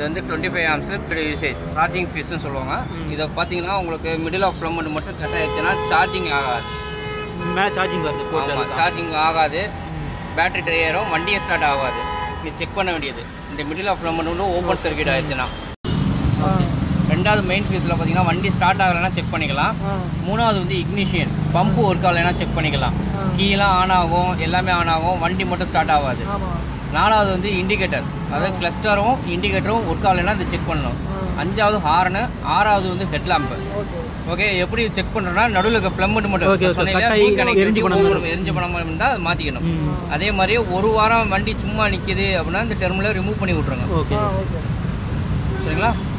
இது வந்து twenty five amps இப்படி யூசேஜ் சார்ஜிங் ஃபீஸ்னு சொல்லுவாங்க இதை பார்த்தீங்கன்னா உங்களுக்கு மிடில் ஆஃப் ஃப்ளமெண்ட் மட்டும் கட் ஆயிடுச்சுன்னா சார்ஜிங் ஆகாது மேலே சார்ஜிங் வருது போட்டு ஆமாம் சார்ஜிங் ஆகாது பேட்டரி ட்ரை ஆயிரும் வண்டியே ஸ்டார்ட் ஆகாது இது செக் பண்ண வேண்டியது இந்த மிடில் ஆஃப் ஃப்ளமெண்ட் வந்து ஓப்பன் சர்க்கியூட் ஆயிடுச்சுன்னா ரெண்டாவது மெயின் ஃபீஸில் பார்த்தீங்கன்னா வண்டி ஸ்டார்ட் ஆகலைன்னா செக் பண்ணிக்கலாம் மூணாவது வந்து இக்னிஷியன் பம்பு ஒர்க் ஆகலைன்னா செக் பண்ணிக்கலாம் கீலாம் ஆன் ஆகும் எல்லாமே ஆன் ஆகும் வண்டி மட்டும் ஸ்டார்ட் ஆகாது நாலாவது வந்து இண்டிகேட்டர் அதாவது கிளஸ்டரும் இண்டிகேட்டரும் ஒர்க் ஆகலைன்னா இதை செக் பண்ணணும் அஞ்சாவது ஹார்னு ஆறாவது வந்து ஹெட் லேம்பு ஓகே எப்படி செக் பண்ணுறோம்னா நடுவில் இருக்க பிளம்பு மட்டும் Okay, okay. சொன்னீங்க, cut ஆகி full connectivity எரிஞ்சு போன மாதிரி. ஒவ்வொரு எரிஞ்சு பண்ணாமல் இருந்தால் அதை மாற்றிக்கணும் ம் அதே மாதிரி ஒரு வாரம் வண்டி சும்மா நிற்கிது அப்படின்னா இந்த டெர்மில் ரிமூவ் பண்ணி விட்ருங்க ஓகே சரிங்களா